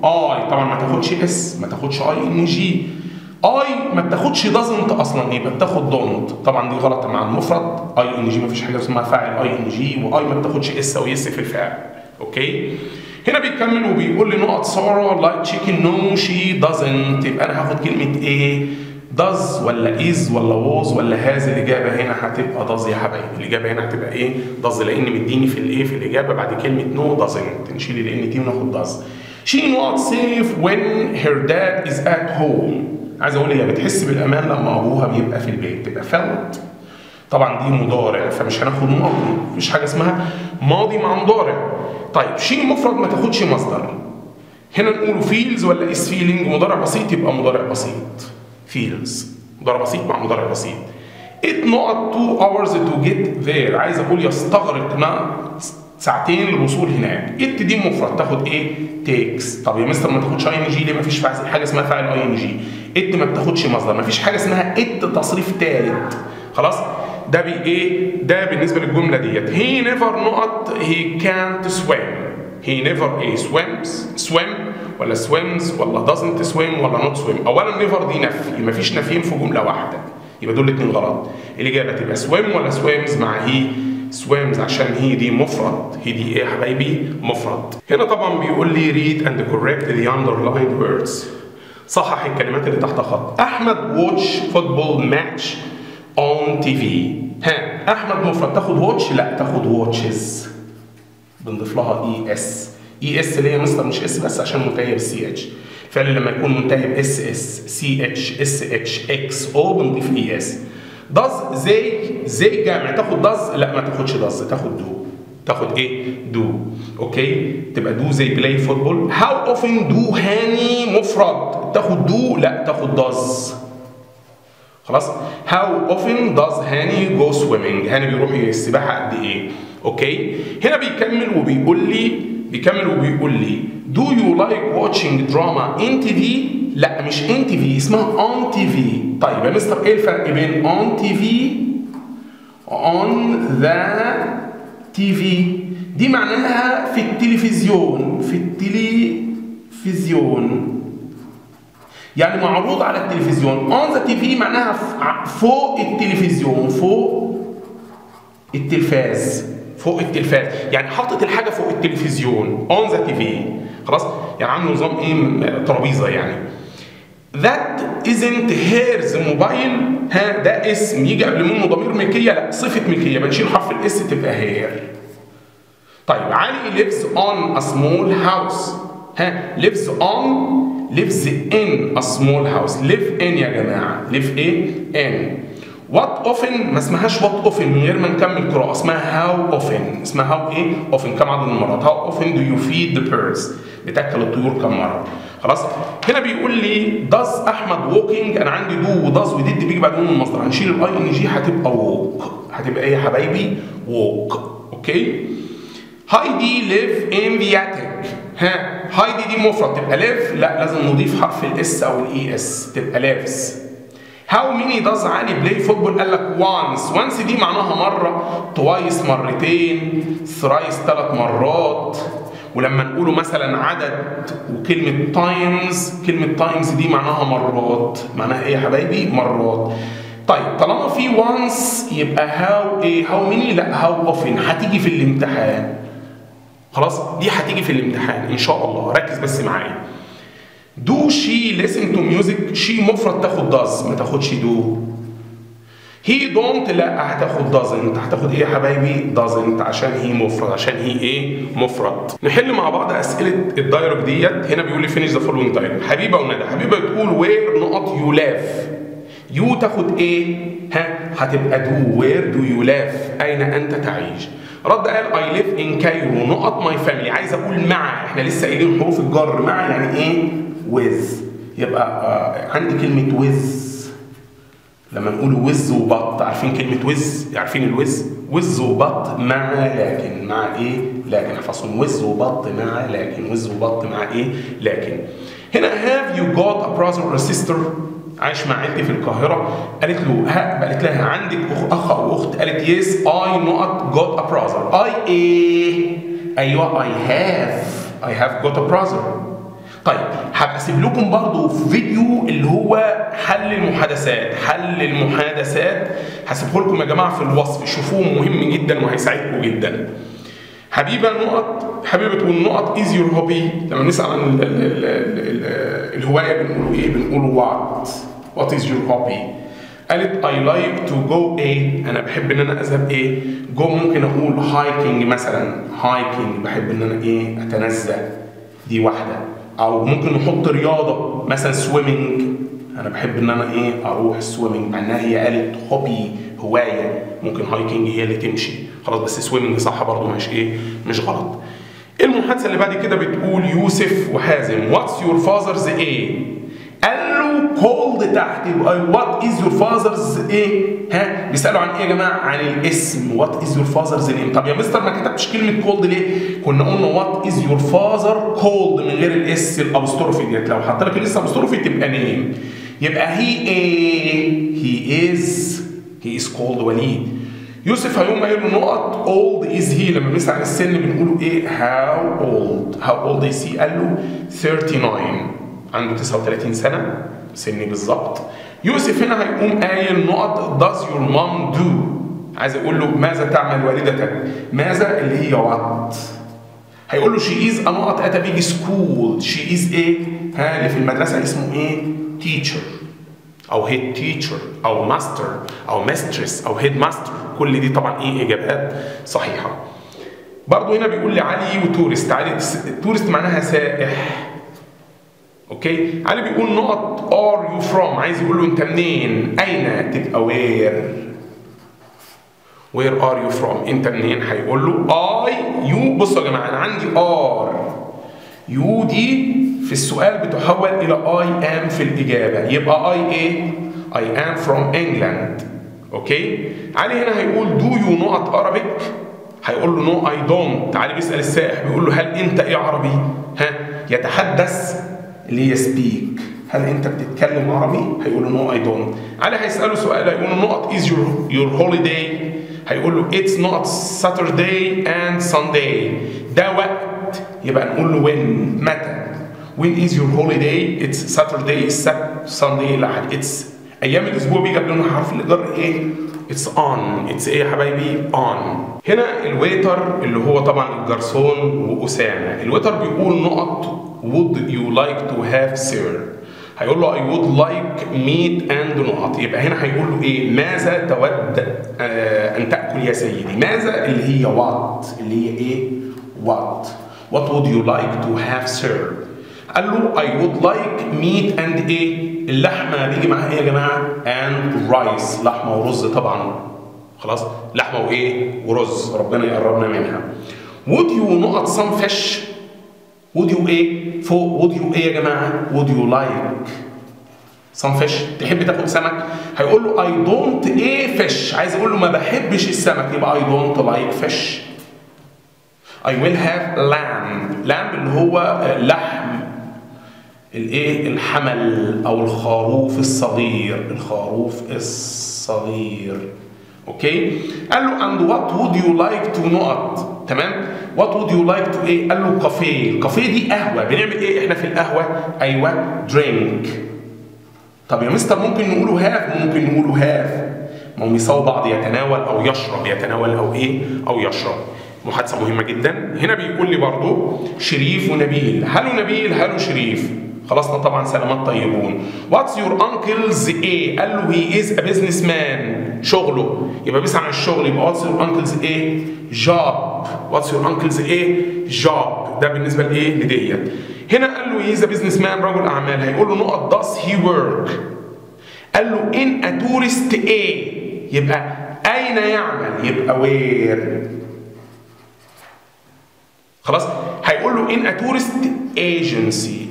I طبعا ما تاخدش اس ما تاخدش اي ان جي اي ما بتاخدش doesn't اصلا ايه بتاخد don't طبعا دي غلط مع المفرد اي ان جي ما فيش حاجه اسمها فاعل اي ان جي واي ما بتاخدش اس او يس في الفعل اوكي هنا بيكمل وبيقول لي نقط ساره لايك تشيكن نو شي doesn't يبقى انا هاخد كلمه ايه does ولا is ولا was ولا has الاجابه هنا هتبقى does يا حبايبي الاجابه هنا هتبقى ايه does لان مديني في الايه في الاجابه بعد كلمه no doesn't نشيل الان دي وناخد does she not safe when her dad is at home عايز اقول هي بتحس بالامان لما ابوها بيبقى في البيت تبقى felt طبعا دي مضارع فمش هناخد ماضي مفيش حاجه اسمها ماضي مع مضارع طيب شيء مفرد ما تاخدش مصدر هنا نقوله فيلز ولا is feeling مضارع بسيط يبقى مضارع بسيط فيلز مضارع بسيط مع مضارع بسيط it not two hours to get there عايز اقول يستغرقنا ساعتين للوصول هناك it دي مفرد تاخد ايه takes طب يا مستر ما تاخدش اي ان جي ليه ما فيش حاجه اسمها فاعل اي ان جي it ما بتاخدش مصدر ما فيش حاجه اسمها it تصريف ثالث خلاص ده بي ايه ده بالنسبه للجمله ديت he never not he can't swim he never ايه swims swim ولا swims ولا doesn't swim ولا not swim اولا never دي نفي مفيش نفيين في جمله واحده يبقى دول الاثنين غلط الاجابه تبقى swim ولا swims مع هي swims عشان هي دي مفرد هي دي ايه يا حبايبي مفرد هنا طبعا بيقول لي read and correct the underlined words صحح الكلمات اللي تحت خط احمد watch football match on TV ها احمد مفرد تاخد واتش لا تاخد واتشز بنضيف لها اي اس اي اس اللي هي مستر مش اس بس عشان منتهيه بالسي اتش فعلا لما يكون منتهي باس اس سي اتش اس اتش اكس او بنضيف اي اس داز زي زي جامع تاخد داز لا ما تاخدش داز تاخد دو تاخد ايه دو اوكي تبقى دو زي بلاي فوتبول هاو اوفن دو هاني مفرد تاخد دو لا تاخد داز خلاص هاو اوفن داز هاني جو سويمنج هاني بيروح السباحه قد ايه اوكي هنا بيكمل وبيقول لي بيكمل وبيقول لي دو يو لايك واتشنج دراما ان تي في لا مش ان تي في اسمها اون تي في طيب يا مستر ايه الفرق بين اون تي في اون ذا تي في دي معناها في التلفزيون في التلفزيون يعني معروض على التلفزيون اون ذا تي في معناها فوق التلفزيون فوق التلفاز فوق التلفاز يعني حاطط الحاجه فوق التلفزيون اون ذا تي في خلاص يعني عامل نظام ايه ترابيزه يعني ذات ازنت هيرز موبايل ها ده اسم يجي قبل منه ضمير ملكيه لا صفه ملكيه بنشيل حرف الاس تبقى هير طيب علي lives on a small house ها lives on lives in a small house live in يا جماعه live ايه in what often ما اسمهاش what often من غير ما نكمل قراءه اسمها how often اسمها how ايه often كم عدد المرات how often do you feed the birds بتاكل الطيور كم مره خلاص هنا بيقول لي does احمد walking انا عندي do وداز وديد بيجي بعدهم المصدر هنشيل الاي ان جي هتبقى walk هتبقى ايه يا حبايبي walk اوكي هايدي live in the attic ها هايدي دي مفرد تبقى live لا لازم نضيف حرف الاس او الاي اس تبقى lives هاو ميني داز علي بلاي فوتبول قال لك وانس وانس دي معناها مره توايس مرتين ثرايس ثلاث مرات ولما نقوله مثلا عدد وكلمه تايمز كلمه تايمز دي معناها مرات معناها ايه يا حبايبي مرات طيب طالما في وانس يبقى هاو ايه هاو ميني لا هاو اوفن هتيجي في الامتحان خلاص دي هتيجي في الامتحان ان شاء الله ركز بس معايا دو شي ليسن تو ميوزك شي مفرد تاخد داز ما تاخدش دو هي دونت لا هتاخد دازنت هتاخد ايه يا حبايبي دازنت عشان هي مفرد عشان هي ايه مفرد نحل مع بعض اسئله الدايلوج ديت هنا بيقول لي فينيش ذا فولوينج دايلوج حبيبه وندى حبيبه بتقول وير نقط يو لاف يو تاخد ايه ها هتبقى دو وير دو يو لاف اين انت تعيش رد قال اي ليف ان كايرو نقط ماي فاميلي عايز اقول مع احنا لسه قايلين حروف الجر مع يعني ايه ويز يبقى آه عندي كلمه ويز لما نقول وز وبط عارفين كلمه وز عارفين الوز وز وبط مع لكن مع ايه لكن احفظهم وز وبط مع لكن وز وبط مع ايه لكن هنا have you got a brother or a sister عايش مع عيلتي في القاهرة قالت له ها قالت لها عندك أخ, أخ أو أخت قالت يس I not got a brother I إيه أيوة I have I have got a brother طيب هبقى اسيب لكم برضو فيديو اللي هو حل المحادثات حل المحادثات هسيبه لكم يا جماعه في الوصف شوفوه مهم جدا وهيساعدكم جدا حبيبه نقط حبيبه تقول نقط از يور هوبي لما نسال عن ال ال ال ال الهوايه بنقول ايه بنقول وات وات از يور هوبي قالت اي لايك تو جو ايه انا بحب ان انا اذهب ايه جو ممكن اقول هايكنج مثلا هايكنج بحب ان انا ايه اتنزه دي واحده او ممكن نحط رياضه مثلا سويمنج انا بحب ان انا ايه اروح سويمنج مع انها هي قالت هوبي هوايه ممكن هايكنج هي اللي تمشي خلاص بس سويمنج صح برضه مش ايه مش غلط المحادثه اللي بعد كده بتقول يوسف وحازم واتس يور فازرز ايه قال له كولد تحت يبقى وات از يور فازرز ايه ها بيسالوا عن ايه يا جماعه عن الاسم وات از يور فازرز نيم طب يا مستر ما كتبتش كلمه كولد ليه كنا قلنا وات از يور فازر كولد من غير الاس الابوستروفي ديت لو حط لك الاس ابوستروفي تبقى نيم يبقى هي ايه هي از هي از كولد وليد يوسف هيقوم قايل له نقط اولد از هي لما بنسال عن السن بنقوله ايه هاو اولد هاو اولد از هي قال له 39 عنده 39 سنه سني بالظبط يوسف هنا هيقوم قايل نقط does your mom do عايز يقول له ماذا تعمل والدتك ماذا اللي هي وات هيقول له شي از نقط اتى بيجي سكول شي از ايه ها اللي في المدرسه اسمه ايه تيتشر او هيد تيتشر او ماستر او ماسترس او هيد ماستر كل دي طبعا ايه اجابات صحيحه برضه هنا بيقول لي علي وتورست علي تورست معناها سائح اوكي علي بيقول نقط ار يو فروم عايز يقول له انت منين اين تبقى وير وير ار يو فروم انت منين هيقول له اي يو بصوا يا جماعه انا عندي ار يو دي في السؤال بتحول الى اي ام في الاجابه يبقى اي ايه اي ام فروم انجلاند اوكي علي هنا هيقول دو يو نوت ارابيك هيقول له نو اي دونت تعالى بيسال السائح بيقول له هل انت ايه عربي ها يتحدث اللي هي سبيك هل انت بتتكلم عربي هيقول له نو اي دونت علي هيساله سؤال هيقول له نوت از يور يور هوليداي هيقول له اتس نوت ساترداي اند سانداي ده وقت يبقى نقول له وين متى وين از يور هوليداي اتس ساترداي السبت سانداي الاحد اتس ايام الاسبوع بيجي قبل حرف الجر ايه اتس اون اتس ايه يا حبايبي اون هنا الويتر اللي هو طبعا الجرسون واسامه الويتر بيقول نقط would you like to have sir هيقول له I would like meat and نقط يبقى هنا هيقول له ايه ماذا تود آه ان تاكل يا سيدي ماذا اللي هي what اللي هي ايه what what would you like to have sir قال له I would like meat and ايه اللحمه بيجي معاها ايه يا جماعه and rice لحمه ورز طبعا خلاص لحمه وايه ورز ربنا يقربنا منها would you نقط some fish would you ايه فوق would you ايه يا جماعه would you like some fish تحب تاكل سمك هيقول له I don't ايه fish عايز اقول له ما بحبش السمك يبقى I don't like fish I will have lamb lamb اللي هو لحم الايه الحمل او الخروف الصغير الخروف الصغير اوكي قال له and what would you like to نقط تمام what would you like to ايه قال له كافيه الكافيه دي قهوه بنعمل ايه احنا في القهوه ايوه drink طب يا مستر ممكن نقوله هاف ممكن نقوله هاف ما هم يساووا بعض يتناول او يشرب يتناول او ايه او يشرب محادثه مهمه جدا هنا بيقول لي برضو شريف ونبيل هلو نبيل هلو شريف خلصنا طبعا سلامات طيبون واتس يور انكلز ايه قال له هي از ا بزنس مان شغله يبقى بيسأل عن الشغل يبقى واتس يور انكلز ايه جوب واتس يور انكلز ايه جوب ده بالنسبه لايه لديت هنا قال له هي از ا بزنس مان رجل اعمال هيقول له نقط داس هي ورك قال له ان ا تورست ايه يبقى اين يعمل يبقى وير خلاص هيقول له ان ا تورست ايجنسي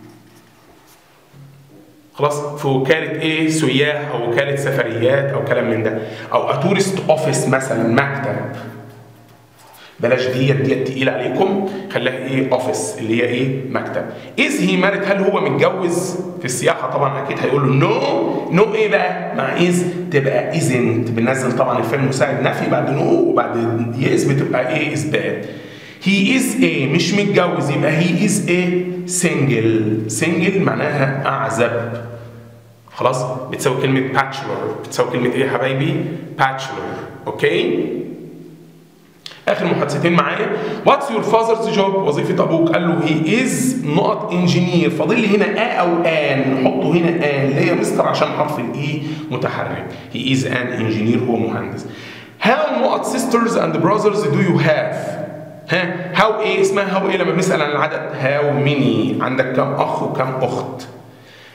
خلاص في وكاله ايه سياح او وكاله سفريات او كلام من ده او اتورست اوفيس مثلا مكتب بلاش ديت ديت تقيله عليكم خليها ايه اوفيس اللي هي ايه مكتب از هي مارد هل هو متجوز في السياحه طبعا اكيد هيقول له نو نو ايه بقى مع از تبقى ازنت بننزل طبعا الفعل مساعد نفي بعد نو وبعد يس بتبقى ايه اثبات هي از ايه مش متجوز يبقى هي از ايه سنجل سنجل معناها اعزب خلاص بتساوي كلمة باتشلر بتساوي كلمة ايه يا حبايبي باتشلر اوكي اخر محادثتين معايا واتس يور فازرز جوب وظيفه ابوك قال له هي از نقط انجينير فاضل لي هنا ا او ان نحطه هنا ان اللي هي مستر عشان حرف الاي متحرك هي از ان انجينير هو مهندس هاو نقط sisters and brothers do you have ها هاو ايه اسمها هاو ايه لما بنسال عن العدد هاو ميني عندك كم اخ وكم اخت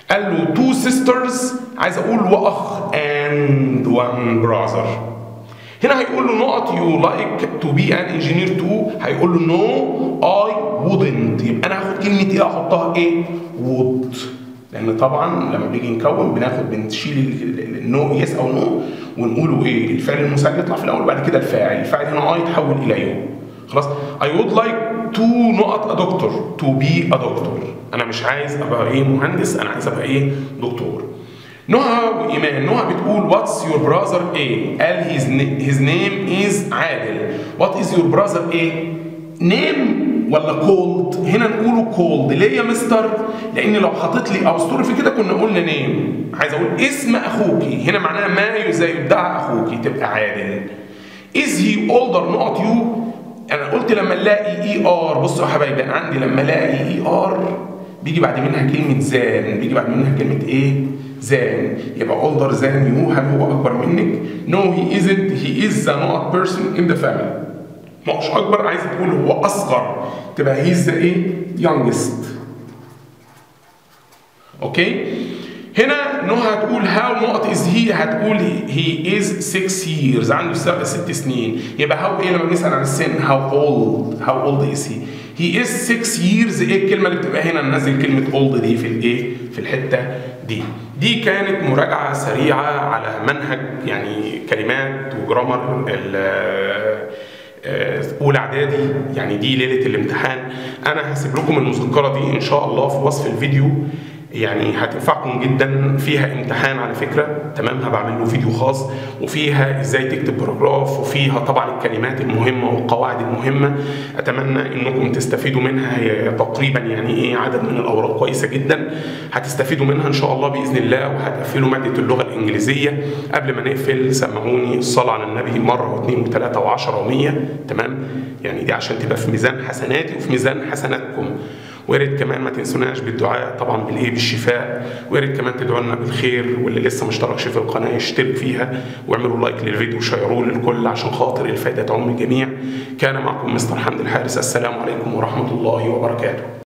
قال له two sisters عايز اقول واخ and one brother هنا هيقول له نقط you like to be an engineer too هيقول له no I wouldn't يبقى انا هاخد كلمة ايه احطها ايه would لان طبعا لما بنيجي نكون بناخد بنشيل النو يس او نو ونقوله ايه الفعل المساعد يطلع في الاول وبعد كده الفاعل الفاعل هنا اي يتحول الى يو خلاص I would like to نقط a doctor to be a doctor انا مش عايز ابقى ايه مهندس انا عايز ابقى ايه دكتور نهى وايمان نهى بتقول واتس يور براذر ايه قال his, his name is عادل وات از يور براذر ايه نيم ولا كولد هنا نقوله كولد ليه يا مستر لان لو حاطط لي او في كده كنا قلنا نيم عايز اقول اسم اخوكي هنا معناها ما زي يدعى اخوكي تبقى عادل is he older not you انا قلت لما نلاقي اي ار بصوا يا حبايبي انا عندي لما الاقي اي ار بيجي بعد منها كلمه زان بيجي بعد منها كلمه ايه زان يبقى older than you هل هو اكبر منك no he isn't he is the not person in the family ما هوش اكبر عايز تقول هو اصغر تبقى هيز ايه youngest اوكي هنا نهى هتقول هاو نقط از هي هتقول هي از 6 years عنده ست سنين يبقى هاو ايه لما بنسال عن السن هاو اولد هاو اولد از هي هي از 6 years ايه الكلمه اللي بتبقى هنا ننزل كلمه اولد دي في الايه في الحته دي دي كانت مراجعه سريعه على منهج يعني كلمات وجرامر اولى اعدادي يعني دي ليله الامتحان انا هسيب لكم المذكره دي ان شاء الله في وصف الفيديو يعني هتنفعكم جدا فيها امتحان على فكره تمام هبعمل له فيديو خاص وفيها ازاي تكتب باراجراف وفيها طبعا الكلمات المهمه والقواعد المهمه اتمنى انكم تستفيدوا منها هي تقريبا يعني ايه عدد من الاوراق كويسه جدا هتستفيدوا منها ان شاء الله باذن الله وهتقفلوا ماده اللغه الانجليزيه قبل ما نقفل سمعوني الصلاه على النبي مره واثنين وثلاثه وعشره ومية تمام يعني دي عشان تبقى في ميزان حسناتي وفي ميزان حسناتكم ويا ريت كمان ما تنسوناش بالدعاء طبعا بالايه بالشفاء ويا ريت كمان تدعوا لنا بالخير واللي لسه ما اشتركش في القناه يشترك فيها واعملوا لايك للفيديو وشيروه للكل عشان خاطر الفائده تعم الجميع كان معكم مستر حمد الحارس السلام عليكم ورحمه الله وبركاته